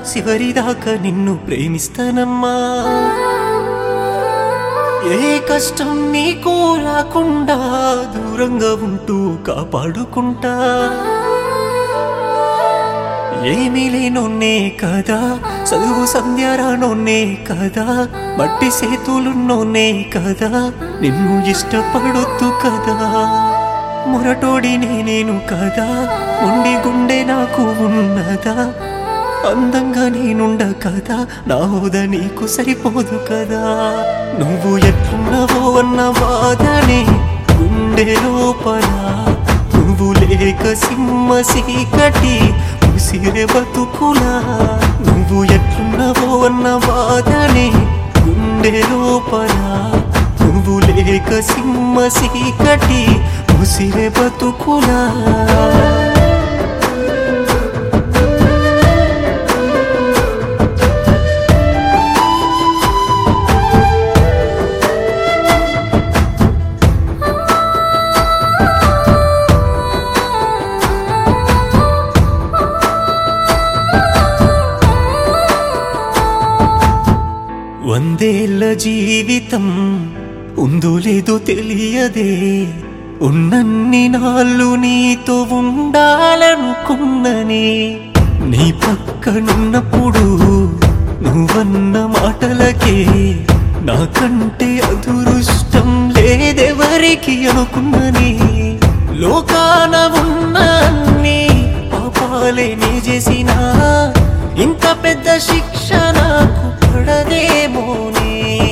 చివరిదాకా నిన్ను ప్రేమిస్తానమ్మా ఏ కష్టం నీకు రాకుండా దూరంగా ఉంటూ కాపాడుకుంటా ఏమీ లేనోన్నే కదా చదువు సంధ్యారానోన్నే కదా మట్టి సేతులున్నోన్నే కదా నిన్ను ఇష్టపడొద్దు కదా మొరటోడి నేను కదా ఉండి గుండె నాకు ఉన్నదా అందంగా నేనుండ కదా నా హోద నీకు సరిపోదు కదా నువ్వు ఎట్లున్నావో అన్న బాధనే గుండె లోపల నువ్వు లేక సింహ సీకటి ఉసిరే బతుకులా నువ్వు ఎట్లున్నావో అన్న బాధనే గుండె లోపల నువ్వు లేక సింహ సీకటి ఉసిరే బతుకులా వందేళ్ల జీవితం ఉందో లేదో తెలియదే ఉన్నన్ని నాళ్ళు నీతో ఉండాలనుకున్ననే నీ పక్కనున్నప్పుడు నువ్వన్న మాటలకే నాకంటే అదృష్టం లేదెవరికి అనుకున్ననే లోకాన ఉన్న అన్ని పాపాలే నీ చేసినా ఇంత పెద్ద శిక్ష నాకు పడదేమోనే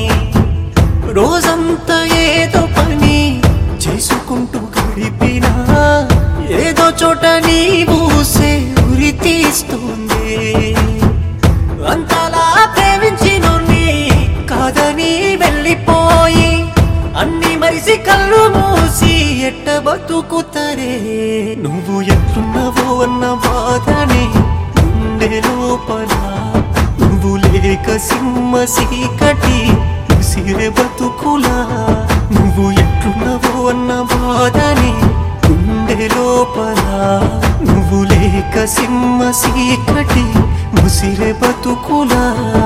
రోజంతా ఏదో పని చేసుకుంటూ గడిపినా ఏదో చోట నీ ఊసే ఉరి తీస్తుంది అంతలా ప్రేమించినోన్ని కాదని వెళ్ళిపోయి అన్ని మరిసి కళ్ళు మూసి ఎట్ట బతుకుతరే నువ్వు ఎట్లున్నావో అన్న బాధనే గుండె లోపల నువ్వు లేక సింహ సీకటి ఉసిరే బతుకులా నువ్వు ఎట్లున్నావో అన్న బాధనే గుండె లోపల నువ్వు లేక సింహ సీకటి ముసిరే బతుకులా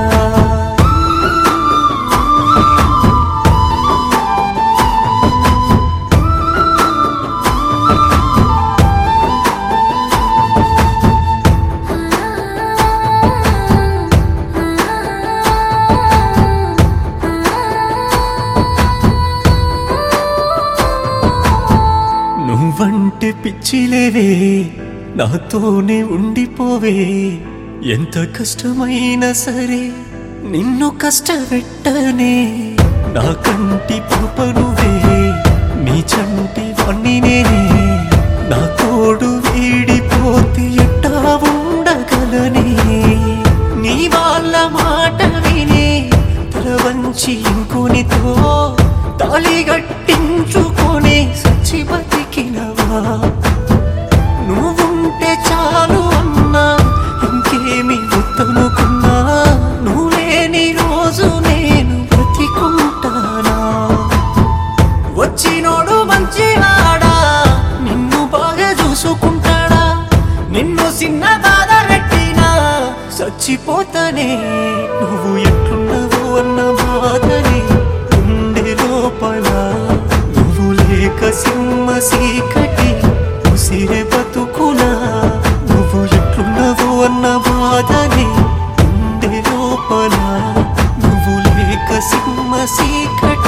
నువ్వంటే పిచ్చిలేవే నాతోనే ఉండిపోవే ఎంత కష్టమైనా సరే నిన్ను కష్టపెట్టనే నా కంటి పాప నువ్వే నీ చంటి వాణ్ణి నేనే నా తోడు వీడిపోతే ఎట్టా ఉండగలనే నీ వాళ్ళ మాట వినే తల వంచి ఇంకొనితో తాళి గట్టించుకొని సచ్చి బతికినవా నువ్వుంటే చాలు అన్నా ఇంకేమి వద్దనుకున్నా నువ్వు లేని రోజు నేను బ్రతికుంటానా వచ్చినోడు మంచివాడా నిన్ను బాగా చూసుకుంటాడా నిన్ను చిన్న బాధ పెట్టినా చచ్చిపోతానే నువ్వు ఎట్లున్నావో అన్న బాధని గుండె లోపల నువ్వు లేక సింహ సీకటి ఉసిరే బతుకులా నువ్వు ఎట్లున్నావో అన్న బాధని గుండె లోపల నువ్వు లేక సింహ సీకటి